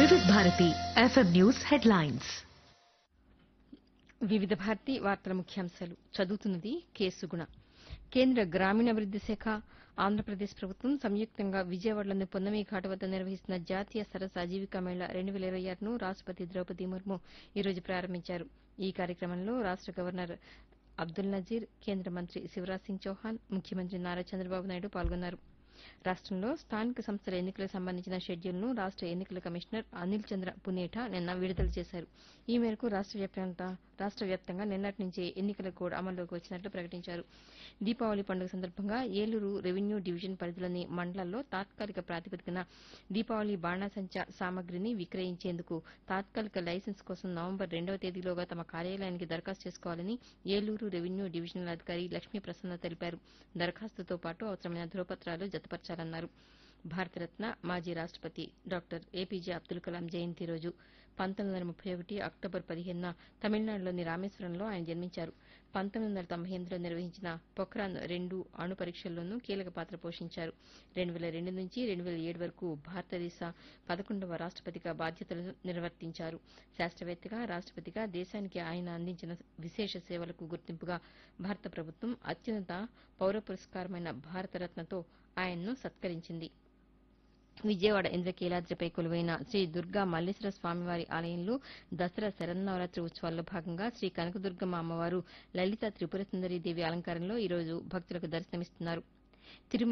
వివిధ Bharati FM news headlines వివిధ భారతి వార్తల ముఖ్యాంశాలు చదువుతున్నది కె సుగుణ కేంద్ర గ్రామీణాభివృద్ది శాఖ ఆంధ్రప్రదేశ్ ప్రభుత్వం సంయుక్తంగా విజయవాడలోని పొన్నమి ఘాట్ వద్ద నిర్వహిస్తున్న జాతీయ సరస్ ఆజీవికా మేళా రెండు వేల ఇరవై ఆరును రాష్టపతి ద్రౌపది ముర్ము ఈ రోజు ప్రారంభించారు ఈ కార్యక్రమంలో రాష్ట గవర్నర్ అబ్దుల్ నజీర్ కేంద్ర మంత్రి శివరాజ్ సింగ్ చౌహాన్ ముఖ్యమంత్రి నారా చంద్రబాబు నాయుడు పాల్గొన్నారు రాష్టంలో స్థానిక సంస్థల ఎన్నికలకు సంబంధించిన షెడ్యూల్ను రాష్ట ఎన్నికల కమిషనర్ అనిల్ చంద్ర పునేఠా నిన్న విడుదల చేశారు ఈ మేరకు రాష్ట వ్యాప్తంగా రాష్ట వ్యాప్తంగా నిన్నటి నుంచి ఎన్నికల కోడ్ అమల్లోకి వచ్చినట్లు ప్రకటించారు దీపావళి పండుగ సందర్భంగా ఏలూరు రెవెన్యూ డివిజన్ పరిధిలోని మండలాల్లో తాత్కాలిక ప్రాతిపదికన దీపావళి బాణాసంచా సామగ్రిని విక్రయించేందుకు తాత్కాలిక లైసెన్స్ కోసం నవంబర్ రెండవ తేదీలోగా తమ కార్యాలయానికి దరఖాస్తు చేసుకోవాలని ఏలూరు రెవెన్యూ డివిజనల్ అధికారి లక్ష్మీ ప్రసన్న తెలిపారు దరఖాస్తుతో పాటు అవసరమైన ధృవపత్రాలు జతపరచాలన్నారు భారతరత్న మాజీ రాష్టపతి డాక్టర్ ఏపీజే అబ్దుల్ కలాం జయంతి రోజు పంతొమ్మిది వందల ముప్పై ఒకటి అక్టోబర్ పదిహేనున తమిళనాడులోని రామేశ్వరంలో ఆయన జన్మించారు పంతొమ్మిది వందల తొంభై ఎనిమిదిలో నిర్వహించిన పొఖ్రాన్ రెండు అణు పరీక్షల్లోనూ కీలక పాత్ర పోషించారు రెండు వేల రెండు నుంచి రెండు వేల ఏడు వరకు భారతదేశ పదకొండవ రాష్టపతిగా బాధ్యతలు నిర్వర్తించారు శాస్త్రవేత్తగా రాష్టపతిగా దేశానికి ఆయన అందించిన విశేష సేవలకు గుర్తింపుగా భారత ప్రభుత్వం అత్యున్నత పౌర పురస్కారమైన భారతరత్నతో ఆయన్ను సత్కరించింది విజయవాడ ఇంద్రకీలాద్రిపై కొలువైన శ్రీ దుర్గా మల్లేశ్వర స్వామివారి ఆలయంలో దసరా శరన్నవరాత్రి ఉత్సవాల్లో భాగంగా శ్రీ కనకదుర్గమ్మ అమ్మవారు లలిత త్రిపుర సుందరీ దేవి అలంకారంలో ఈరోజు భక్తులకు దర్శనమిస్తున్నారు తిరుమల